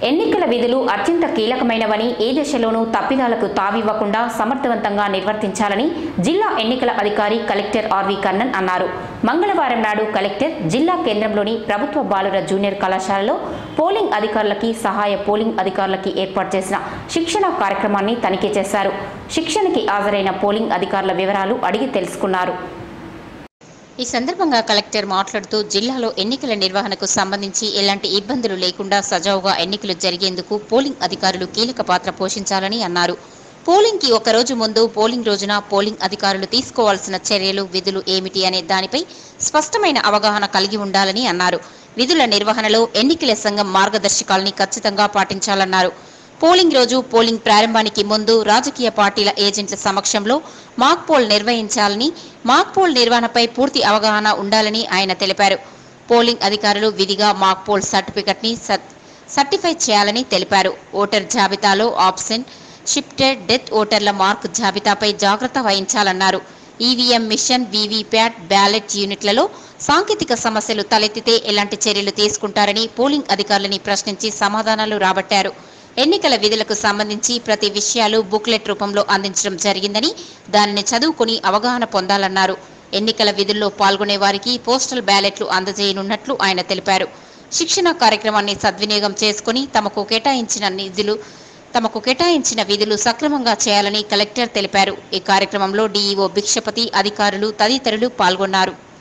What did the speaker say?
ఎన్నికల విధులు అత్యంత కీలకమైనవని ఏ దశలోనూ తప్పిదాలకు తావివ్వకుండా సమర్థవంతంగా నిర్వర్తించాలని జిల్లా ఎన్నికల అధికారి కలెక్టర్ ఆర్వి కర్ణన్ అన్నారు మంగళవారం నాడు కలెక్టర్ జిల్లా కేంద్రంలోని ప్రభుత్వ బాలుర జూనియర్ కళాశాలలో పోలింగ్ అధికారులకి సహాయ పోలింగ్ అధికారులకి ఏర్పాటు చేసిన శిక్షణ కార్యక్రమాన్ని తనిఖీ చేశారు శిక్షణకి హాజరైన పోలింగ్ అధికారుల వివరాలు అడిగి తెలుసుకున్నారు ఈ సందర్భంగా కలెక్టర్ మాట్లాడుతూ జిల్లాలో ఎన్నికల నిర్వహణకు సంబంధించి ఎలాంటి ఇబ్బందులు లేకుండా సజావుగా ఎన్నికలు జరిగేందుకు పోలింగ్ అధికారులు కీలక పాత్ర పోషించాలని అన్నారు పోలింగ్ కి ఒక రోజు ముందు పోలింగ్ రోజున పోలింగ్ అధికారులు తీసుకోవాల్సిన చర్యలు విధులు ఏమిటి అనే దానిపై స్పష్టమైన అవగాహన కలిగి ఉండాలని అన్నారు విధుల నిర్వహణలో ఎన్నికల సంఘం మార్గదర్శకాలని ఖచ్చితంగా పాటించాలన్నారు పోలింగ్ రోజు పోలింగ్ ప్రారంభానికి ముందు రాజకీయ పార్టీల ఏజెంట్ల సమక్షంలో మాక్ పోల్ నిర్వహించాలని మాక్ పోల్ నిర్వహణపై పూర్తి అవగాహన ఉండాలని ఆయన తెలిపారు పోలింగ్ అధికారులు విధిగా మాక్ పోల్ సర్టిఫికెట్ ని సర్టిఫై చేయాలని తెలిపారు ఓటర్ జాబితాలో ఆప్షన్ షిఫ్టెడ్ డెత్ ఓటర్ల మార్క్ జాబితాపై జాగ్రత్త వహించాలన్నారు ఈవీఎం మిషన్ వీవీప్యాట్ బ్యాలెట్ యూనిట్లలో సాంకేతిక సమస్యలు తలెత్తితే ఎలాంటి చర్యలు తీసుకుంటారని పోలింగ్ అధికారులని ప్రశ్నించి సమాధానాలు రాబట్టారు ఎన్నికల విధులకు సంబంధించి ప్రతి విషయాలు బుక్లెట్ రూపంలో అందించడం జరిగిందని దానిని చదువుకుని అవగాహన పొందాలన్నారు ఎన్నికల విధుల్లో పాల్గొనే వారికి పోస్టల్ బ్యాలెట్లు అందజేయనున్నట్లు ఆయన తెలిపారు శిక్షణ కార్యక్రమాన్ని సద్వినియోగం చేసుకుని తమకు కేటాయించిన నిధులు తమకు కేటాయించిన విధులు సక్రమంగా చేయాలని కలెక్టర్ తెలిపారు ఈ కార్యక్రమంలో డీఈఓ భిక్షపతి అధికారులు తదితరులు పాల్గొన్నారు